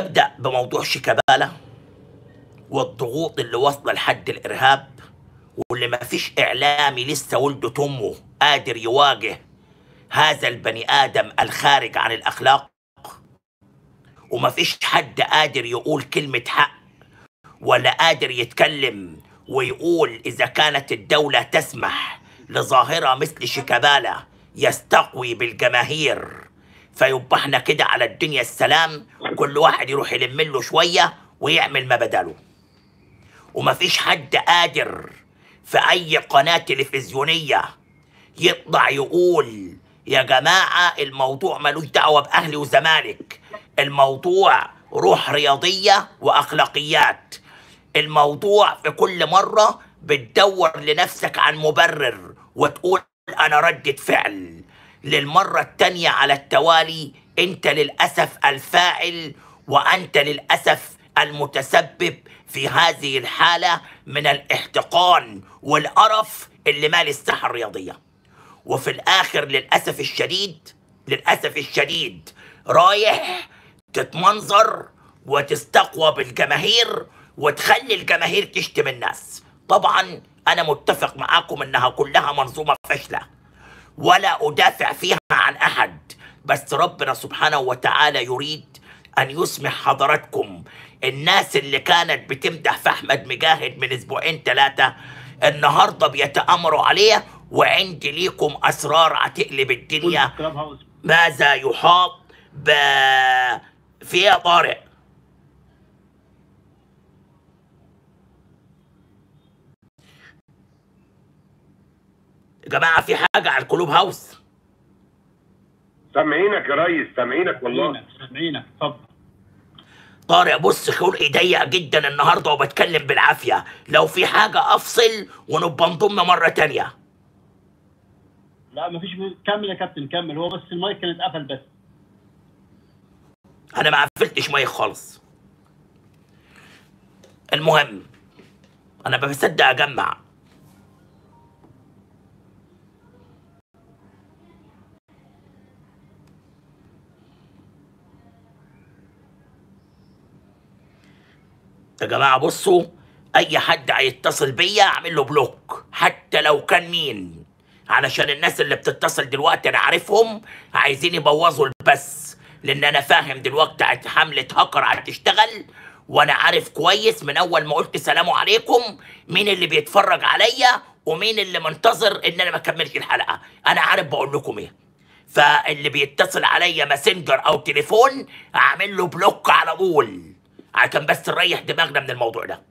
نبدأ بموضوع شيكابالا والضغوط اللي واصلة لحد الإرهاب واللي ما فيش إعلامي لسه ولده أمه قادر يواجه هذا البني آدم الخارج عن الأخلاق وما فيش حد قادر يقول كلمة حق ولا قادر يتكلم ويقول إذا كانت الدولة تسمح لظاهرة مثل شيكابالا يستقوي بالجماهير فيبقى احنا كده على الدنيا السلام كل واحد يروح يلم له شوية ويعمل ما بداله ومفيش حد قادر في أي قناة تلفزيونية يطلع يقول يا جماعة الموضوع ملوش دعوة بأهلي وزمالك الموضوع روح رياضية وأخلاقيات الموضوع في كل مرة بتدور لنفسك عن مبرر وتقول أنا ردة فعل للمرة التانية على التوالي أنت للأسف الفاعل وأنت للأسف المتسبب في هذه الحالة من الاحتقان والقرف اللي مال الساحة الرياضية وفي الآخر للأسف الشديد للأسف الشديد رايح تتمنظر وتستقوى بالجماهير وتخلي الجماهير تشتم الناس طبعا أنا متفق معاكم إنها كلها منظومة فاشلة ولا أدافع فيها عن أحد بس ربنا سبحانه وتعالى يريد أن يسمح حضراتكم الناس اللي كانت بتمدح في أحمد مجاهد من أسبوعين ثلاثة النهاردة بيتآمروا عليه وعندي ليكم أسرار هتقلب الدنيا كلاب هاوس ماذا يحاط ب في إيه يا طارق يا جماعة في حاجة على الكلوب هاوس سامعينك يا ريس سامعينك والله سامعينك سامعينك اتفضل طارق بص خلقي ضيق جدا النهارده وبتكلم بالعافيه لو في حاجه افصل ونبقى نضم مره تانية لا مفيش كمل يا كابتن كمل هو بس المايك كان اتقفل بس انا ما قفلتش مايك خالص المهم انا ما بصدق اجمع يا جماعه بصوا اي حد هيتصل بيا اعمل له بلوك حتى لو كان مين علشان الناس اللي بتتصل دلوقتي انا عارفهم عايزين يبوظوا البث لان انا فاهم دلوقتي هت- حمله هاكر هتشتغل وانا عارف كويس من اول ما قلت سلام عليكم مين اللي بيتفرج عليا ومين اللي منتظر ان انا ما اكملش الحلقه انا عارف بقول لكم ايه فاللي بيتصل عليا ماسنجر او تليفون اعمل له بلوك على طول عشان بس نريح دماغنا من الموضوع ده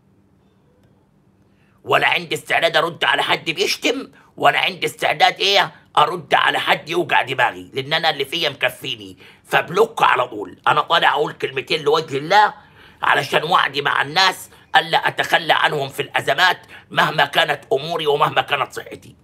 ولا عندي استعداد ارد على حد بيشتم ولا عندي استعداد ايه ارد على حد يوجع دماغي لان انا اللي فيا مكفيني فبلوك على طول انا طالع اقول كلمتين لوجه الله علشان وعدي مع الناس الا اتخلى عنهم في الازمات مهما كانت اموري ومهما كانت صحتي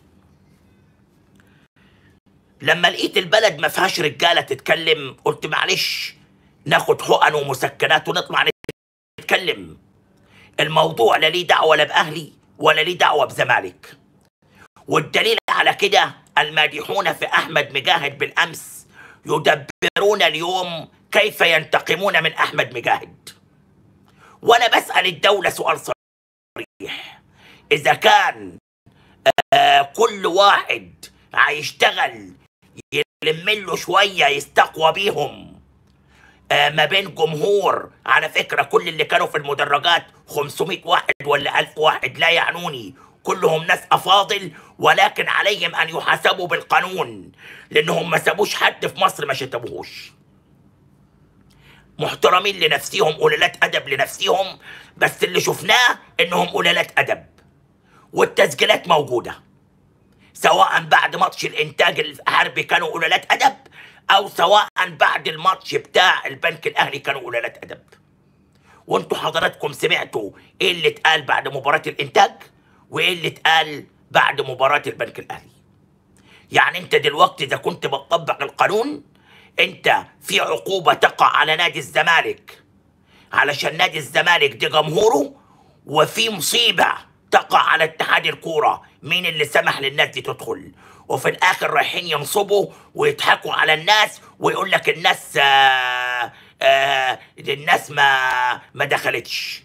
لما لقيت البلد ما فيهاش رجاله تتكلم قلت معلش ناخد حقن ومسكنات ونطلع نتكلم الموضوع لا ليه دعوه لا باهلي ولا ليه دعوه بزمالك والدليل على كده المادحون في احمد مجاهد بالامس يدبرون اليوم كيف ينتقمون من احمد مجاهد وانا بسال الدوله سؤال صريح اذا كان آه كل واحد هيشتغل يلم له شويه يستقوى بيهم آه، ما بين جمهور على فكرة كل اللي كانوا في المدرجات 500 واحد ولا 1000 واحد لا يعنوني كلهم ناس أفاضل ولكن عليهم أن يحاسبوا بالقانون لأنهم ما سابوش حد في مصر ما شتموهوش محترمين لنفسهم قلالات أدب لنفسهم بس اللي شفناه إنهم قلالات أدب والتسجيلات موجودة سواء بعد ماتش الانتاج الحربي كانوا قلالات ادب او سواء بعد الماتش بتاع البنك الاهلي كانوا قلالات ادب وانتوا حضراتكم سمعتوا ايه اللي اتقال بعد مباراه الانتاج وايه اللي اتقال بعد مباراه البنك الاهلي يعني انت دلوقتي اذا كنت بتطبق القانون انت في عقوبه تقع على نادي الزمالك علشان نادي الزمالك دي جمهوره وفي مصيبة تقع على اتحاد الكورة مين اللي سمح للناس دي تدخل وفي الآخر رايحين ينصبوا ويضحكوا على الناس ويقول لك الناس آه آه الناس ما ما دخلتش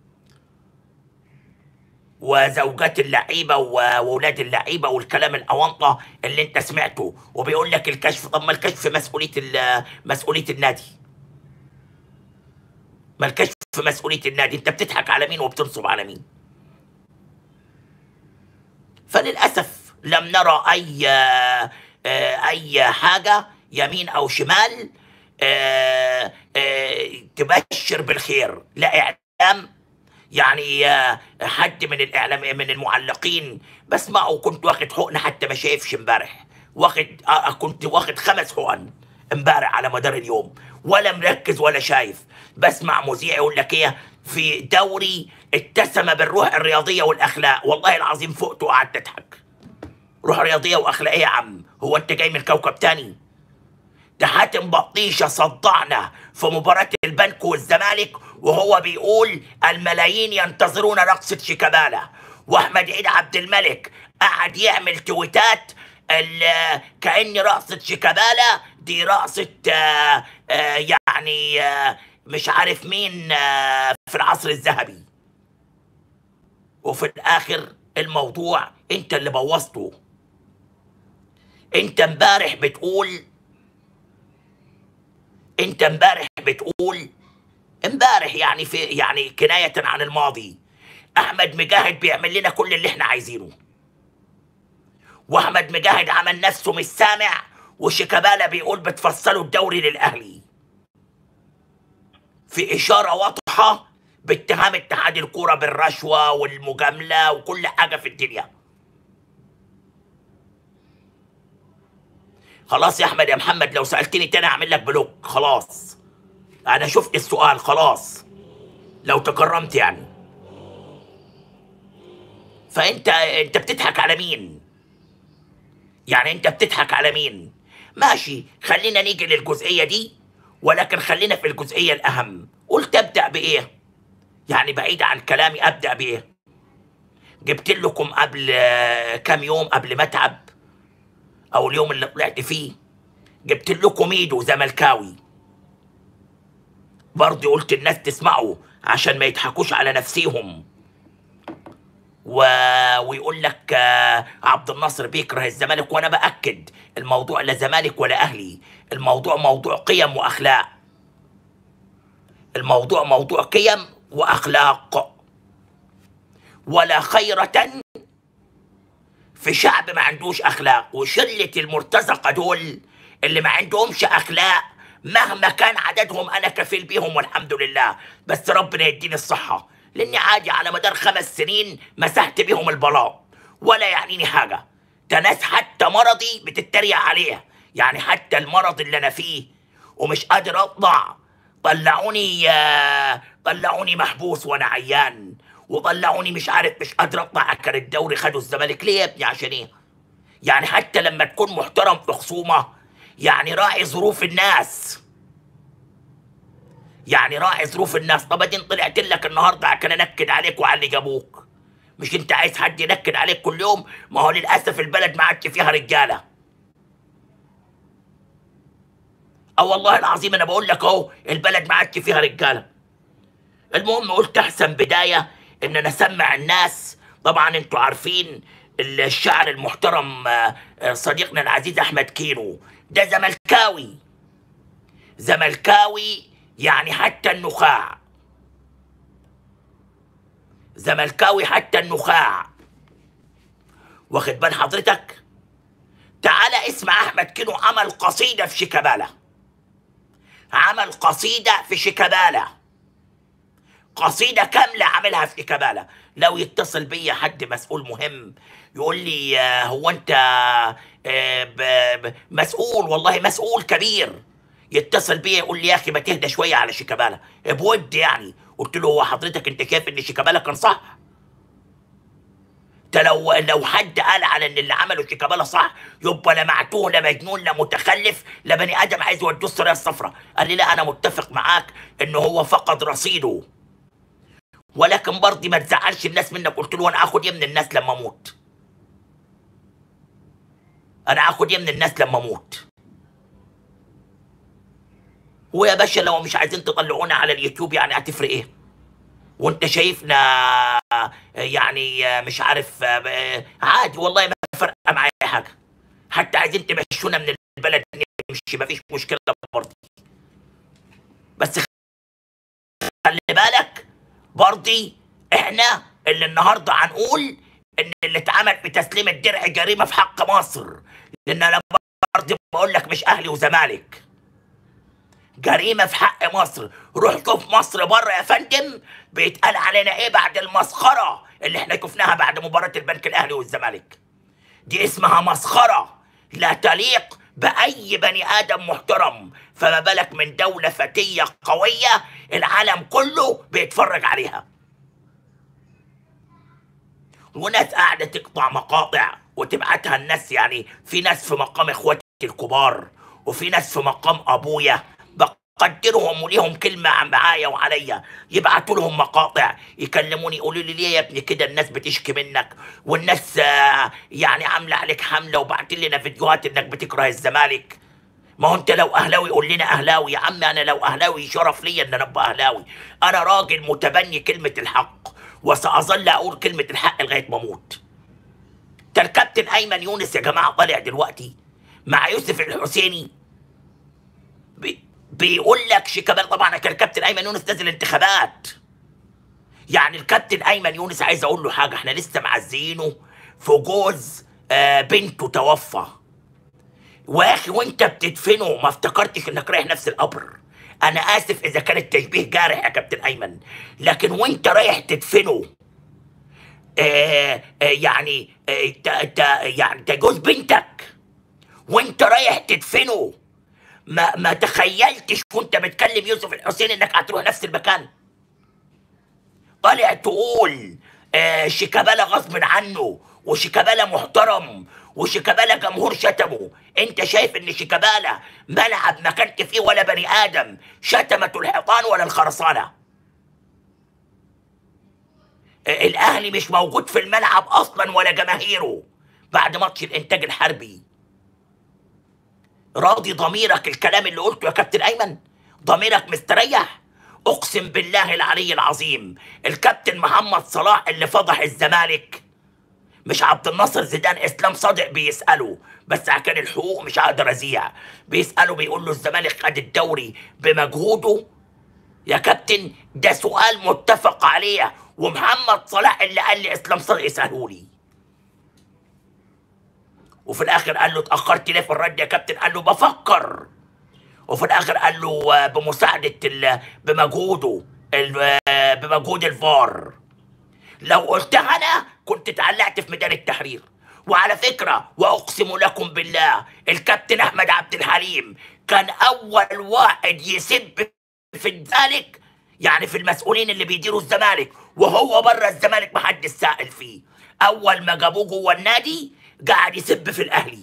وزوجات اللعيبه و- واولاد اللعيبه والكلام الاونطه اللي انت سمعته وبيقول لك الكشف طب ما الكشف مسؤوليه ال- مسؤوليه النادي ما الكشف مسؤوليه النادي انت بتضحك على مين وبتنصب على مين فللاسف لم نرى اي آه، اي حاجه يمين او شمال آه، آه، تبشر بالخير لا اعلام يعني آه، حد من الاعلام من المعلقين بسمعه وكنت واخد حقنه حتى ما شايفش امبارح واخد آه، كنت واخد خمس حقن امبارح على مدار اليوم ولا مركز ولا شايف بسمع مذيع يقول لك ايه في دوري اتسم بالروح الرياضيه والاخلاق والله العظيم فقت وقعدت اضحك روح رياضيه واخلاقيه يا عم هو انت جاي من كوكب تاني ده حاتم بطيشه صدعنا في مباراة البنك والزمالك وهو بيقول الملايين ينتظرون رقصة شيكابالا واحمد عيد عبد الملك قعد يعمل تويتات ال- كأن رقصة شيكابالا دي رقصة آه، آه، يعني آه، مش عارف مين آه، في العصر الذهبي وفي الآخر الموضوع انت اللي بوظته انت امبارح بتقول انت امبارح بتقول امبارح يعني في يعني كناية عن الماضي احمد مجاهد بيعمل لنا كل اللي احنا عايزينه واحمد مجاهد عمل نفسه مش سامع وشيكابالا بيقول بتفصلوا الدوري للاهلي في اشاره واضحه باتهام اتحاد الكوره بالرشوه والمجامله وكل حاجه في الدنيا خلاص يا احمد يا محمد لو سالتني تاني اعمل لك بلوك خلاص انا شفت السؤال خلاص لو تكرمت يعني فانت انت بتضحك على مين يعني انت بتضحك على مين ماشي خلينا نيجي للجزئيه دي ولكن خلينا في الجزئيه الاهم قلت ابدا بايه يعني بعيد عن كلامي ابدا بايه جبت لكم قبل آه، كام يوم قبل ما اتعب او اليوم اللي طلعت فيه جبت لكم ميدو زملكاوي برضه قلت الناس تسمعوا عشان ما يضحكوش على نفسيهم و... ويقول لك آه، عبد الناصر بيكره الزمالك وانا باكد الموضوع لا زمالك ولا اهلي الموضوع موضوع قيم واخلاق الموضوع موضوع قيم واخلاق ولا خيرة في شعب ما عندوش اخلاق وشله المرتزقه دول اللي ما عندهمش اخلاق مهما كان عددهم انا كفيل بيهم والحمد لله بس ربنا يديني الصحه لاني عادي على مدار خمس سنين مسحت بيهم البلاط ولا يعنيني حاجه ده ناس حتى مرضي بتتريق عليها يعني حتى المرض اللي انا فيه ومش قادر اطلع طلعوني آه، طلعوني محبوس وانا عيان وطلعوني مش عارف مش قادر اطلع اكل الدوري خدوا الزمالك ليه يا ابني عشان ايه؟ يعني حتى لما تكون محترم في خصومه يعني راعي ظروف الناس يعني راعي ظروف الناس طب ادين طلعت لك النهارده عشان انكد عليك وعلى اللي جابوك مش انت عايز حد ينكد عليك كل يوم ما هو للاسف البلد ما عادش فيها رجاله اه والله العظيم انا بقول لك اهو البلد ما عادش فيها رجاله المهم قلت احسن بدايه ان انا اسمع الناس طبعا انتوا عارفين الشاعر المحترم آه، آه، صديقنا العزيز احمد كينو ده زملكاوي زملكاوي يعني حتى النخاع زملكاوي حتى النخاع واخد بال حضرتك تعالى اسمع احمد كينو عمل قصيده في شيكابالا عمل قصيده في شيكابالا قصيده كامله عاملها في شيكابالا لو يتصل بيا حد مسؤول مهم يقول لي آه، هو انت آه، ب- ب- مسؤول والله مسؤول كبير يتصل بيا يقول لي يا اخي ما تهدى شويه على شيكابالا بود يعني قلت له هو حضرتك انت شايف ان شيكابالا كان صح ده لو لو حد قال على ان اللي عمله شيكابالا صح يبقى لا معتوه لا مجنون لا متخلف لا بني ادم عايز يودوه السريه الصفراء قال لي لا انا متفق معاك ان هو فقد رصيده ولكن برضه ما تزعلش الناس منك قلت له انا اخد ايه من الناس لما اموت انا اخد ايه من الناس لما اموت ويا باشا لو مش عايزين تطلعونا على اليوتيوب يعني هتفرق ايه وانت شايفنا يعني مش عارف عادي والله ما فرق معايا حاجه حتى عايزين تمشونا من البلد نمشي ما فيش مشكله برضه بس خلي بالك برضه احنا اللي النهارده هنقول ان اللي اتعمل في تسليم الدرع جريمه في حق مصر لان انا برضه بقول لك مش اهلي وزمالك جريمه في حق مصر روح شوف مصر بره يا فندم بيتقال علينا ايه بعد المسخره اللي احنا شفناها بعد مباراه البنك الاهلي والزمالك دي اسمها مسخره لا تليق باي بني ادم محترم فما بالك من دوله فتيه قويه العالم كله بيتفرج عليها وناس قاعده تقطع مقاطع وتبعتها الناس يعني في ناس في مقام اخواتي الكبار وفي ناس في مقام ابويا بقدرهم وليهم كلمه معايا وعليا يبعتوا لهم مقاطع يكلموني يقولوا لي ليه يا ابني كده الناس بتشكي منك والناس آه، يعني عامله عليك حمله وبعتين لنا فيديوهات انك بتكره الزمالك ما هو انت لو اهلاوي قول لنا اهلاوي يا عم انا لو اهلاوي شرف ليا ان انا ابقى اهلاوي انا راجل متبني كلمه الحق وساظل اقول كلمه الحق لغايه ما اموت ده الكابتن ايمن يونس يا جماعه طالع دلوقتي مع يوسف الحسيني بي بيقول لك شيكابالا طبعا كان الكابتن ايمن يونس نازل انتخابات يعني الكابتن ايمن يونس عايز اقول له حاجه احنا لسه معزينه في جوز آه بنته توفى ويا اخي وانت بتدفنه ما افتكرتش انك رايح نفس القبر انا اسف اذا كان التشبيه جارح يا كابتن ايمن لكن وانت رايح تدفنه آه آه يعني آه تا تا يعني ده جوز بنتك وانت رايح تدفنه ما ما تخيلتش وانت بتكلم يوسف الحسين انك هتروح نفس المكان طالع تقول آه شيكابالا غصب عنه وشيكابالا محترم وشيكابالا جمهور شتمه انت شايف ان شيكابالا ملعب ما كانت فيه ولا بني ادم شتمته الحيطان ولا الخرسانه آه، الاهلي مش موجود في الملعب اصلا ولا جماهيره بعد ماتش الانتاج الحربي راضي ضميرك الكلام اللي قلته يا كابتن ايمن ضميرك مستريح اقسم بالله العلي العظيم الكابتن محمد صلاح اللي فضح الزمالك مش عبد الناصر زيدان اسلام صادق بيساله بس عشان الحقوق مش هقدر ازيع بيساله بيقول له الزمالك خد الدوري بمجهوده يا كابتن ده سؤال متفق عليه ومحمد صلاح اللي قال لي اسلام صادق يساله لي وفي الاخر قال له اتاخرت ليه في الرد يا كابتن قال له بفكر وفي الاخر قال له آه، بمساعده ال- بمجهوده ال- آه، بمجهود الفار لو قلتها انا كنت اتعلقت في ميدان التحرير وعلى فكره واقسم لكم بالله الكابتن احمد عبد الحليم كان اول واحد يسب في ذلك يعني في المسؤولين اللي بيديروا الزمالك وهو بره الزمالك محدش سائل فيه اول ما جابوه جوه النادي قاعد يسب في الاهلي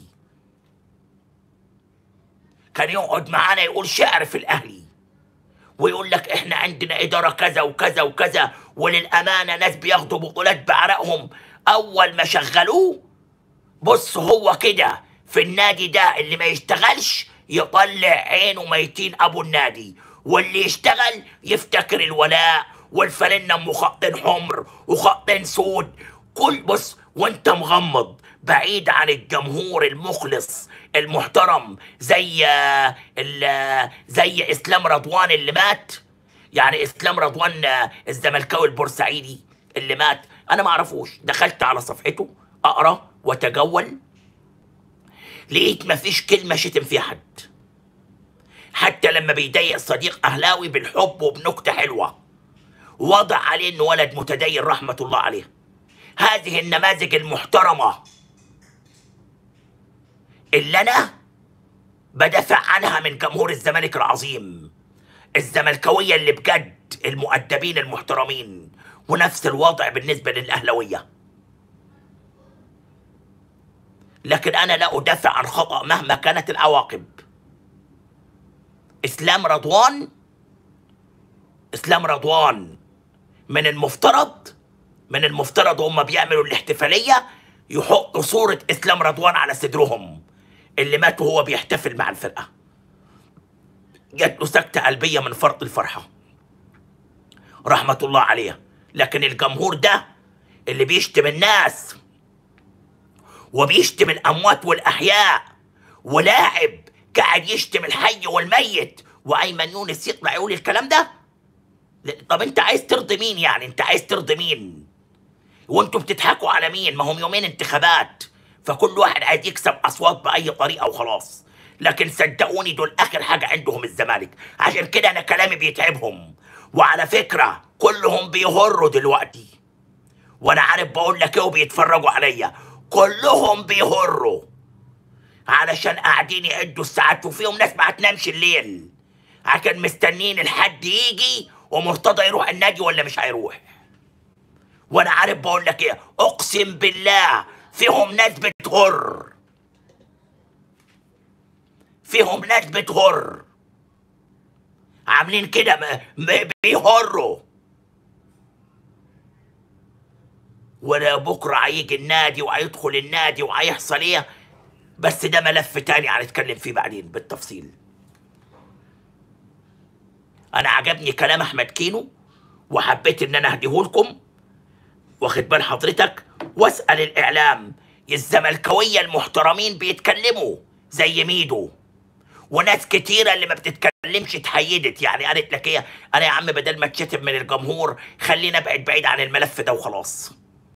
كان يقعد معانا يقول شعر في الاهلي ويقول لك احنا عندنا اداره كذا وكذا وكذا وللامانه ناس بياخدوا بطولات بعرقهم اول ما شغلوه بص هو كده في النادي ده اللي ما يشتغلش يطلع عينه ميتين ابو النادي واللي يشتغل يفتكر الولاء والفلنة ام خطين حمر وخطين سود كل بص وانت مغمض بعيد عن الجمهور المخلص المحترم زي آه، ال- آه، زي اسلام رضوان اللي مات يعني اسلام رضوان آه، الزملكاوي البورسعيدي اللي مات انا ما اعرفوش دخلت على صفحته اقرا واتجول لقيت مفيش كلمه شتم فيها حد حتى لما بيضايق صديق اهلاوي بالحب وبنكته حلوه وضع عليه انه ولد متدين رحمه الله عليه هذه النماذج المحترمه اللي انا بدافع عنها من جمهور الزمالك العظيم الزملكاويه اللي بجد المؤدبين المحترمين ونفس الوضع بالنسبه للاهلاويه لكن انا لا ادافع عن خطا مهما كانت العواقب اسلام رضوان اسلام رضوان من المفترض من المفترض هم بيعملوا الاحتفاليه يحطوا صوره اسلام رضوان على صدرهم اللي مات وهو بيحتفل مع الفرقه جات له سكتة قلبية من فرط الفرحة رحمة الله عليه لكن الجمهور ده اللي بيشتم الناس وبيشتم الأموات والأحياء ولاعب قاعد يشتم الحي والميت وأيمن يونس يطلع يقول الكلام ده ل- طب انت عايز ترضي مين يعني انت عايز ترضي مين وانتوا بتضحكوا على مين ما هم يومين انتخابات فكل واحد عايز يكسب اصوات باي طريقه وخلاص لكن صدقوني دول اخر حاجه عندهم الزمالك عشان كده انا كلامي بيتعبهم وعلى فكره كلهم بيهروا دلوقتي وانا عارف بقول لك ايه وبيتفرجوا عليا كلهم بيهروا علشان قاعدين يعدوا الساعات وفيهم ناس ما هتنامش الليل عشان مستنين الحد يجي ومرتضى يروح النادي ولا مش هيروح وانا عارف بقول لك ايه اقسم بالله فيهم ناس بتغر فيهم ناس بتغر عاملين كده م- م- بيهروا ولا بكره هيجي النادي وهيدخل النادي وهيحصل ايه بس ده ملف تاني هنتكلم فيه بعدين بالتفصيل انا عجبني كلام احمد كينو وحبيت ان انا اهديه لكم واخد بال حضرتك واسال الاعلام الزملكاويه المحترمين بيتكلموا زي ميدو وناس كتيره اللي ما بتتكلمش اتحيدت يعني قالت لك ايه انا يا عم بدل ما اتشتم من الجمهور خلينا ابعد بعيد عن الملف ده وخلاص